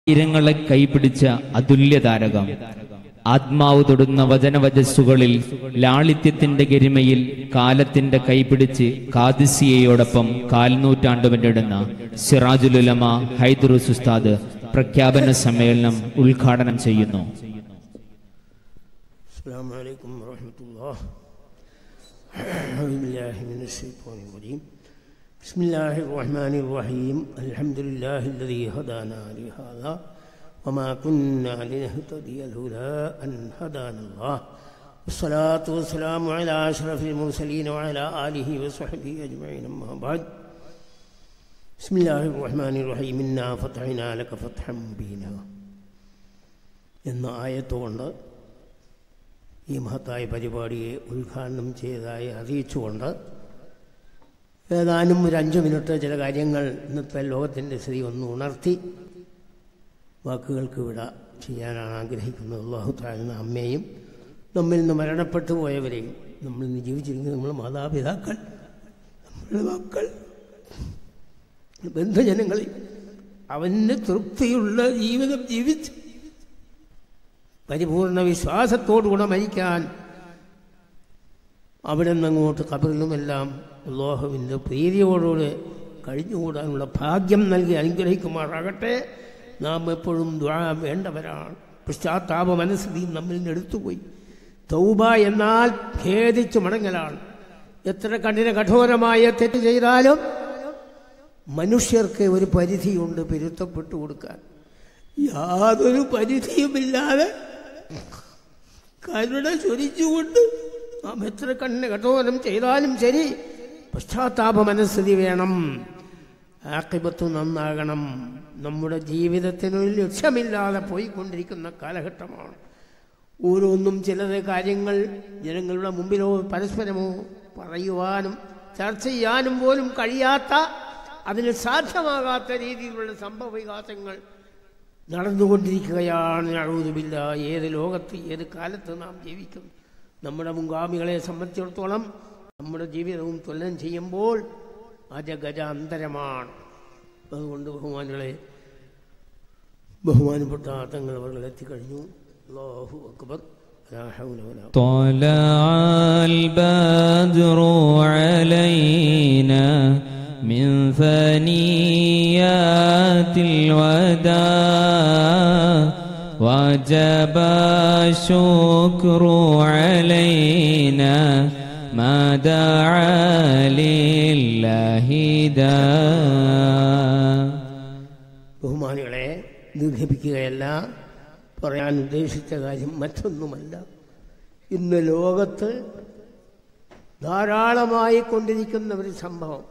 ആയിരങ്ങളെ കൈപിടിച്ച അതുല്യ താരകം ആത്മാവ് തൊടുന്ന വചനവചസ്സുകളിൽ ലാളിത്യത്തിന്റെ ഗരിമയിൽ കാലത്തിന്റെ കൈപിടിച്ച് കാദിസിയയോടൊപ്പം കാൽനൂറ്റാണ്ടുവരെടുന്ന സിറാജുലുലമ ഹൈദറുസ് ഉസ്താദ് പ്രഖ്യാപന സമ്മേളനം ഉദ്ഘാടനം ചെയ്യുന്നു السلام عليكم ورحمة الله أعوذ بالله من الشيطان الرجيم بسم الله الرحمن الرحيم الحمد لله الذي هدانا لهذا وما كنا لنهتدي لولا أن هدانا الله والصلاة والسلام على أشرف المرسلين وعلى آله وصحبه أجمعين أما بعد بسم الله الرحمن الرحيم إنا فتحنا لك فتحا مبينا എന്ന ആയത്തുകൊണ്ട് ഈ മഹത്തായ പരിപാടിയെ ഉദ്ഘാടനം ചെയ്തതായി അറിയിച്ചുകൊണ്ട് ഏതാനും ഒരു അഞ്ച് മിനിറ്റ് ചില കാര്യങ്ങൾ ഇന്നത്തെ ലോകത്തിൻ്റെ സ്ഥിതി ഒന്ന് ഉണർത്തി വാക്കുകൾക്ക് വിട ചെയ്യാനാണ് ആഗ്രഹിക്കുന്നത് അള്ളാഹു താഴ്ന്ന അമ്മയും നമ്മിൽ നിന്ന് മരണപ്പെട്ടു പോയവരെയും നമ്മളിൽ നിന്ന് ജീവിച്ചിരിക്കുന്ന നമ്മുടെ മാതാപിതാക്കൾ നമ്മുടെ മക്കൾ ബന്ധുജനങ്ങളെയും അവന് തൃപ്തിയുള്ള ജീവിതം ജീവിച്ച് പരിപൂർണ വിശ്വാസത്തോടുകൂടെ മരിക്കാൻ അവിടെ നിന്ന് അങ്ങോട്ട് കബറിലുമെല്ലാം അള്ളാഹുവിൻ്റെ പ്രീതിയോടുകൂടെ കഴിഞ്ഞുകൂടാനുള്ള ഭാഗ്യം നൽകി അനുഗ്രഹിക്കുമാറാകട്ടെ നാം എപ്പോഴും ദ്വാ വേണ്ടവരാണ് പശ്ചാത്താപ മനസ്ഥിതി നമ്മിൽ നിന്ന് എടുത്തുപോയി തൗബ എന്നാൽ ഖേദിച്ച് മടങ്ങലാണ് എത്ര കഠിന കഠോരമായ തെറ്റ് ചെയ്താലും മനുഷ്യർക്ക് ഒരു പരിധിയുണ്ട് പെരുത്തപ്പെട്ടു കൊടുക്കാൻ യാതൊരു പരിധിയുമില്ലാതെ കരുണ ചൊരിച്ചുകൊണ്ട് നാം എത്ര കണ്ണ് കഠോരം ചെയ്താലും ശരി പശ്ചാത്താപ മനസ്ഥിതി വേണം ആക്കിബത്ത് നന്നാകണം നമ്മുടെ ജീവിതത്തിനൊരു ലക്ഷ്യമില്ലാതെ പോയിക്കൊണ്ടിരിക്കുന്ന കാലഘട്ടമാണ് ഓരോന്നും ചിലത് കാര്യങ്ങൾ ജനങ്ങളുടെ മുമ്പിലോ പരസ്പരമോ പറയുവാനും ചർച്ച ചെയ്യാനും പോലും കഴിയാത്ത അതിന് സാധ്യമാകാത്ത രീതിയിലുള്ള സംഭവ വികാസങ്ങൾ നടന്നുകൊണ്ടിരിക്കുകയാണ് അഴുതുമില്ല ഏത് ലോകത്ത് ഏത് കാലത്ത് നാം ജീവിക്കും നമ്മുടെ മുൻഗാമികളെ സംബന്ധിച്ചിടത്തോളം നമ്മുടെ ജീവിതവും തുലനം ചെയ്യുമ്പോൾ അജഗജാന്തരമാണ് അതുകൊണ്ട് ബഹുമാനികളെ ബഹുമാനപ്പെട്ട തങ്ങൾ അവർ എത്തിക്കഴിഞ്ഞു അല്ലാഹു അക്ബർ ലാ ഹൗല വലാ طلع البدر علينا من ثنيات الوداع وجب الشكر علينا ما دعا لله داع ബഹുമാനികളെ ദീർഘിപ്പിക്കുകയല്ല പറയാൻ ഉദ്ദേശിച്ച കാര്യം മറ്റൊന്നുമല്ല ഇന്ന് ലോകത്ത് ധാരാളമായി കൊണ്ടിരിക്കുന്ന ഒരു സംഭവം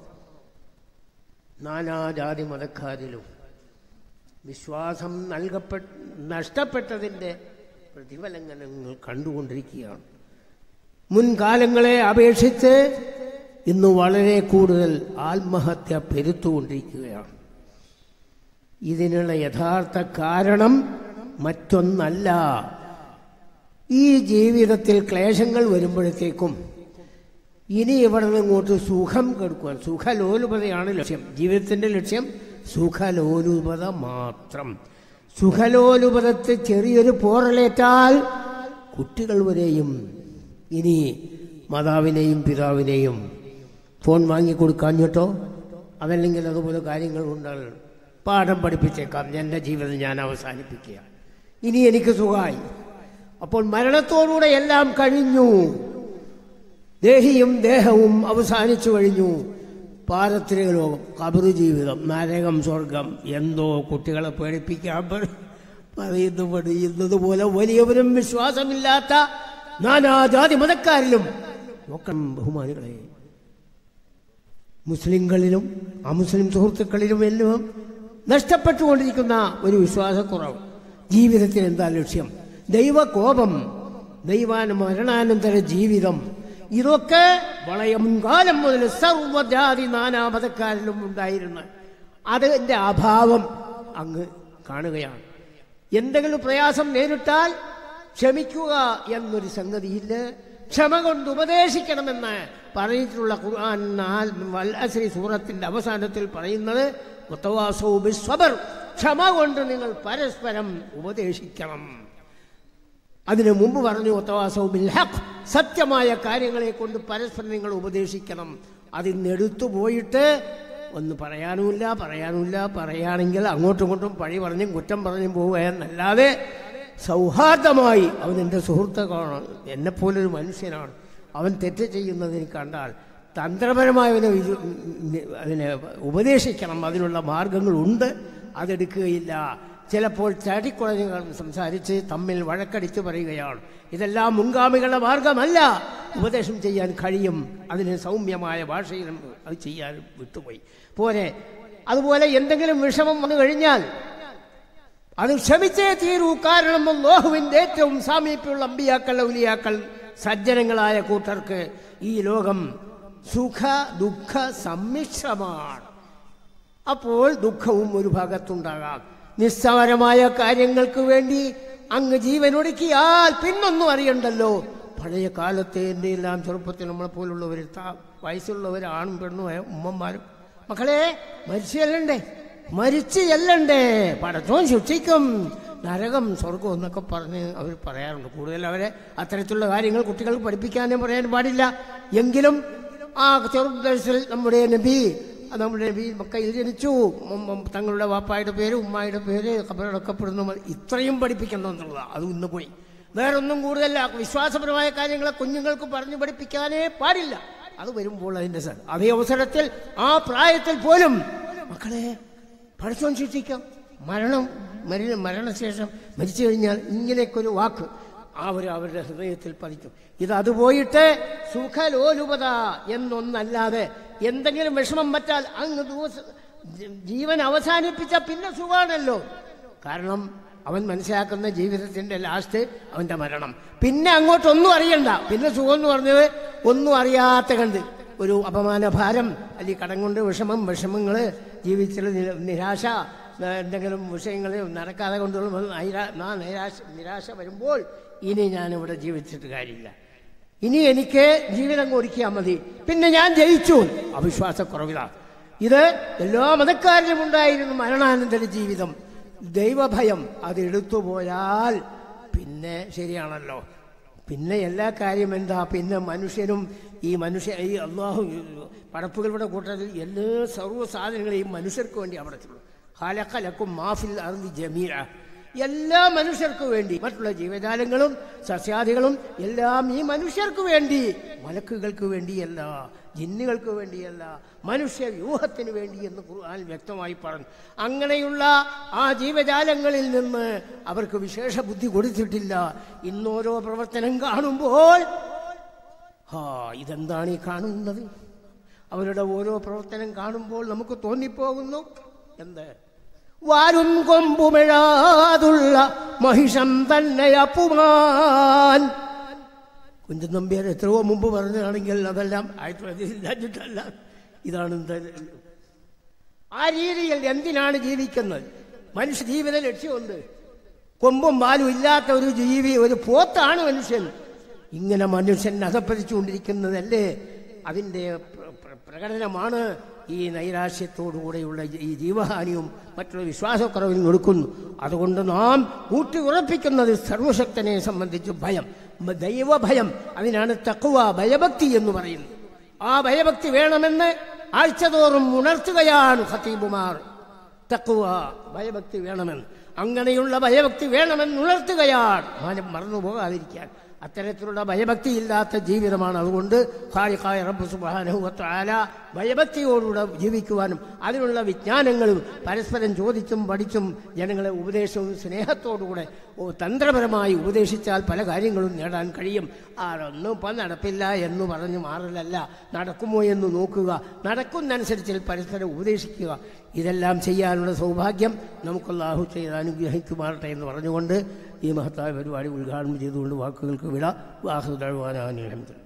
നാനാജാതി മതക്കാരിലും വിശ്വാസം നൽകപ്പെട്ട നഷ്ടപ്പെട്ടതിൻ്റെ പ്രതിഫലങ്ങൾ കണ്ടുകൊണ്ടിരിക്കുകയാണ് മുൻകാലങ്ങളെ അപേക്ഷിച്ച് ഇന്ന് വളരെ കൂടുതൽ ആത്മഹത്യ പെരുത്തുകൊണ്ടിരിക്കുകയാണ് ഇതിനുള്ള യഥാർത്ഥ കാരണം മറ്റൊന്നല്ല ഈ ജീവിതത്തിൽ ക്ലേശങ്ങൾ വരുമ്പോഴത്തേക്കും ഇനി ഇവിടെ നിന്ന് ഇങ്ങോട്ട് സുഖം കെടുക്കുവാൻ സുഖലോലുപതയാണ് ലക്ഷ്യം ജീവിതത്തിന്റെ ലക്ഷ്യം സുഖലോലുപത മാത്രം സുഖലോലുപതത്തിൽ ചെറിയൊരു പോറലേറ്റാൽ കുട്ടികൾ വരെയും ഇനി മാതാവിനെയും പിതാവിനെയും ഫോൺ വാങ്ങിക്കൊടുക്കാഞ്ഞിട്ടോ അതല്ലെങ്കിൽ അതുപോലെ കാര്യങ്ങൾ ഉണ്ടാൽ പാഠം പഠിപ്പിച്ചേക്കാം എൻ്റെ ജീവിതം ഞാൻ അവസാനിപ്പിക്കുക ഇനി എനിക്ക് സുഖമായി അപ്പോൾ മരണത്തോടുകൂടെ എല്ലാം കഴിഞ്ഞു ദേഹിയും ദേഹവും അവസാനിച്ചു കഴിഞ്ഞു പാരത്രിക ലോകം കബറ് ജീവിതം നരകം സ്വർഗം എന്തോ കുട്ടികളെ പേടിപ്പിക്കാൻ പറ- പറയുന്നു പഠിക്കുന്നത് പോലെ വലിയവരും വിശ്വാസമില്ലാത്ത നാനാജാതി മതക്കാരിലും നോക്കണം ബഹുമാനികളെ മുസ്ലിങ്ങളിലും അമുസ്ലിം സുഹൃത്തുക്കളിലും എല്ലാം നഷ്ടപ്പെട്ടുകൊണ്ടിരിക്കുന്ന ഒരു വിശ്വാസക്കുറവ് ജീവിതത്തിൽ എന്താ ലക്ഷ്യം ദൈവകോപം ദൈവാന മരണാനന്തര ജീവിതം ഇതൊക്കെ വളരെ മുൻകാലം മുതൽ സർവ്വജാതി നാനാമതക്കാരിലും ഉണ്ടായിരുന്ന അതിൻ്റെ അഭാവം അങ്ങ് കാണുകയാണ് എന്തെങ്കിലും പ്രയാസം നേരിട്ടാൽ ക്ഷമിക്കുക എന്നൊരു സംഗതിയില്ല ക്ഷമ കൊണ്ട് ഉപദേശിക്കണമെന്ന് പറഞ്ഞിട്ടുള്ള ഖുർആൻ നാല് വൽ അസ്രി സൂറത്തിന്റെ അവസാനത്തിൽ പറയുന്നത് മുത്തവാസവും ബിസ്വബർ ക്ഷമ കൊണ്ട് നിങ്ങൾ പരസ്പരം ഉപദേശിക്കണം അതിനു മുമ്പ് പറഞ്ഞു ഒത്തവാസവും ബിൽ ഹഖ് സത്യമായ കാര്യങ്ങളെ കൊണ്ട് പരസ്പരം നിങ്ങൾ ഉപദേശിക്കണം അതിന്ന് എടുത്തു പോയിട്ട് ഒന്ന് പറയാനുമില്ല പറയാനുമില്ല പറയുകയാണെങ്കിൽ അങ്ങോട്ടും ഇങ്ങോട്ടും പഴി പറഞ്ഞും കുറ്റം പറഞ്ഞും പോവുക എന്നല്ലാതെ സൗഹാർദ്ദമായി അവൻ എൻ്റെ സുഹൃത്തുക്കളാണ് എന്നെപ്പോലൊരു മനുഷ്യനാണ് അവൻ തെറ്റ് ചെയ്യുന്നതിന് കണ്ടാൽ തന്ത്രപരമായി അവനെ വിജു- അതിനെ ഉപദേശിക്കണം അതിനുള്ള മാർഗങ്ങളുണ്ട് അതെടുക്കുകയില്ല ചിലപ്പോൾ ചാടിക്കുളഞ്ഞ് സംസാരിച്ച് തമ്മിൽ വഴക്കടിച്ച് പറയുകയാണ് ഇതെല്ലാം മുൻഗാമികളുടെ മാർഗമല്ല ഉപദേശം ചെയ്യാൻ കഴിയും അതിന് സൗമ്യമായ ഭാഷയിലും അത് ചെയ്യാൻ വിട്ടുപോയി പോരെ അതുപോലെ എന്തെങ്കിലും വിഷമം വന്നു കഴിഞ്ഞാൽ അത് ക്ഷമിച്ചേ തീരൂ കാരണം ലോഹുവിൻ്റെ ഏറ്റവും സാമീപ്യമുള്ള അമ്പിയാക്കൾ ഔലിയാക്കൾ സജ്ജനങ്ങളായ കൂട്ടർക്ക് ഈ ലോകം സുഖ ദുഃഖ സമ്മിശ്രമാണ് അപ്പോൾ ദുഃഖവും ഒരു ഭാഗത്തുണ്ടാകാം നിസ്സാരമായ കാര്യങ്ങൾക്ക് വേണ്ടി അങ്ങ് ജീവൻ ഒടുക്കിയാൽ പിന്നൊന്നും അറിയണ്ടല്ലോ പഴയ കാലത്തെ എൻ്റെ എല്ലാം ചെറുപ്പത്തിൽ നമ്മളെ പോലുള്ളവർ വയസ്സുള്ളവർ ആണും പെണ്ണും ആയ ഉമ്മമാരും മക്കളെ മരിച്ചു ചെല്ലണ്ടേ മരിച്ചു ചെല്ലണ്ടേ പടത്തോൻ ശിക്ഷിക്കും നരകം സ്വർഗം എന്നൊക്കെ പറഞ്ഞ് അവർ പറയാറുണ്ട് കൂടുതൽ അവരെ അത്തരത്തിലുള്ള കാര്യങ്ങൾ കുട്ടികൾക്ക് പഠിപ്പിക്കാനേ പറയാൻ പാടില്ല എങ്കിലും ആ ചെറുപ്പത്തിൽ നമ്മുടെ നബി അത് നമ്മുടെ നബി മക്കയിൽ ജനിച്ചു ഉം, ഉം, തങ്ങളുടെ വാപ്പായുടെ പേര് ഉമ്മായുടെ പേര് കബറടക്കപ്പെടുന്ന മ- ഇത്രയും പഠിപ്പിക്കണമെന്നുള്ളതാണ് അത് ഇന്ന് പോയി വേറൊന്നും കൂടുതലല്ല വിശ്വാസപരമായ കാര്യങ്ങളെ കുഞ്ഞുങ്ങൾക്ക് പറഞ്ഞു പഠിപ്പിക്കാനേ പാടില്ല അത് വരുമ്പോൾ അതിൻ്റെ സർ അതേ അവസരത്തിൽ ആ പ്രായത്തിൽ പോലും മക്കളെ പഠിച്ചോൻ ശിക്ഷിക്കാം മരണം മരണ മരണശേഷം മരിച്ചു കഴിഞ്ഞാൽ ഇങ്ങനെയൊക്കെ ഒരു വാക്ക് അവർ അവരുടെ ഹൃദയത്തിൽ പതിക്കും ഇത് അത് പോയിട്ട് സുഖലോലുപത എന്നൊന്നല്ലാതെ എന്തെങ്കിലും വിഷമം പറ്റാൽ അങ്ങ് ദിവസ ജീവൻ അവസാനിപ്പിച്ച പിന്നെ സുഖമാണല്ലോ കാരണം അവൻ മനസ്സിലാക്കുന്ന ജീവിതത്തിന്റെ ലാസ്റ്റ് അവന്റെ മരണം പിന്നെ അങ്ങോട്ടൊന്നും അറിയണ്ട പിന്നെ സുഖം എന്ന് പറഞ്ഞത് ഒന്നും അറിയാത്ത കണ്ട് ഒരു അപമാന ഭാരം അല്ലെങ്കിൽ കടം കൊണ്ട് വിഷമം വിഷമങ്ങള് ജീവിതത്തിൽ നി- നിരാശ ആ, എന്തെങ്കിലും വിഷയങ്ങൾ നടക്കാതെ കൊണ്ടുള്ള നൈരാ- നാ നിരാശ നിരാശ വരുമ്പോൾ ഇനി ഞാനിവിടെ ജീവിച്ചിട്ട് കാര്യമില്ല ഇനി എനിക്ക് ജീവിതം ഒരുക്കിയാൽ മതി പിന്നെ ഞാൻ ജയിച്ചു അവിശ്വാസക്കുറവിലാണ് ഇത് എല്ലാ മതക്കാരിലും ഉണ്ടായിരുന്നു മരണാനന്തര ജീവിതം ദൈവഭയം അത് എടുത്തുപോയാൽ പിന്നെ ശരിയാണല്ലോ പിന്നെ എല്ലാ കാര്യം എന്താ പിന്നെ മനുഷ്യനും ഈ മനുഷ്യ ഈ അള്ളാഹു പടപ്പുകളുടെ കൂട്ടത്തിൽ എല്ലാ സർവ്വ സാധനങ്ങളെയും മനുഷ്യർക്ക് വേണ്ടി അവിടത്തുള്ളൂ ഹാലക്കലക്കും മാഫിൽ അറുതി ജമീല എല്ലാ മനുഷ്യർക്കു വേണ്ടി മറ്റുള്ള ജീവജാലങ്ങളും സസ്യാദികളും എല്ലാം ഈ മനുഷ്യർക്ക് വേണ്ടി മലക്കുകൾക്ക് വേണ്ടിയല്ല ജിന്നുകൾക്ക് വേണ്ടിയല്ല മനുഷ്യ വ്യൂഹത്തിന് വേണ്ടി എന്ന് ഖുർആൻ വ്യക്തമായി പറഞ്ഞു അങ്ങനെയുള്ള ആ ജീവജാലങ്ങളിൽ നിന്ന് അവർക്ക് വിശേഷ ബുദ്ധി കൊടുത്തിട്ടില്ല ഇന്നോരോ പ്രവർത്തനം കാണുമ്പോൾ ഹാ ഇതെന്താണ് ഈ കാണുന്നത് അവരുടെ ഓരോ പ്രവർത്തനം കാണുമ്പോൾ നമുക്ക് തോന്നിപ്പോകുന്നു എന്ത് വാരും കൊമ്പുമിഴാതുള്ള മഹിഷം തന്നെ അപ്പുമാൻ കുഞ്ചൻ നമ്പ്യാർ എത്രയോ മുമ്പ് പറഞ്ഞതാണെങ്കിൽ അതെല്ലാം ആയിട്ടില്ല ഇതാണ് എന്താ- ആ രീതിയിൽ എന്തിനാണ് ജീവിക്കുന്നത് മനുഷ്യ ജീവിത ലക്ഷ്യമുണ്ട് കൊമ്പും പാലും ഇല്ലാത്ത ഒരു ജീവി ഒരു പോത്താണ് മനുഷ്യൻ ഇങ്ങനെ മനുഷ്യൻ അധപ്പതിച്ചുകൊണ്ടിരിക്കുന്നതല്ലേ അതിൻ്റെ പ്ര- പ്ര- പ്രകടനമാണ് ഈ നൈരാശ്യത്തോടുകൂടെയുള്ള ഈ ജീവഹാനിയും മറ്റുള്ള വിശ്വാസക്കുറവിൽ കൊടുക്കുന്നു അതുകൊണ്ട് നാം ഊട്ടി ഉറപ്പിക്കുന്നത് സർവശക്തനെ സംബന്ധിച്ച് ഭയം ബ- ദൈവഭയം അതിനാണ് തക്കുവ ഭയഭക്തി എന്ന് പറയുന്നത് ആ ഭയഭക്തി വേണമെന്ന് ആഴ്ചതോറും ഉണർത്തുകയാണ് ഖത്തീബുമാർ തക്കുവ ഭയഭക്തി വേണമെന്ന് അങ്ങനെയുള്ള ഭയഭക്തി വേണമെന്ന് ഉണർത്തുകയാണ് മാനം മറന്നുപോകാതിരിക്കാൻ അത്തരത്തിലുള്ള ഭയഭക്തി ഇല്ലാത്ത ജീവിതമാണ് അതുകൊണ്ട് ഖാലിഖായ റബ്ബ് സുബ്ഹാനഹു വ തആല ഭയഭക്തിയോടുകൂടെ ജീവിക്കുവാനും അതിനുള്ള വിജ്ഞാനങ്ങളും പരസ്പരം ചോദിച്ചും പഠിച്ചും ജനങ്ങളെ ഉപദേശവും സ്നേഹത്തോടുകൂടെ ഓ, തന്ത്രപരമായി ഉപദേശിച്ചാൽ പല കാര്യങ്ങളും നേടാൻ കഴിയും ആരൊന്നും ഇപ്പം നടപ്പില്ല എന്ന് പറഞ്ഞ് മാറലല്ല നടക്കുമോ എന്ന് നോക്കുക നടക്കുന്നതനുസരിച്ച് പരസ്പരം ഉപദേശിക്കുക ഇതെല്ലാം ചെയ്യാനുള്ള സൗഭാഗ്യം നമുക്കല്ലാഹു ചെയ്ത് അനുഗ്രഹിക്കുമാറട്ടെ എന്ന് പറഞ്ഞുകൊണ്ട് ഈ മഹത്തായ പരിപാടി ഉദ്ഘാടനം ചെയ്തുകൊണ്ട് വാക്കുകൾക്ക് വിട വാഹുദാൻ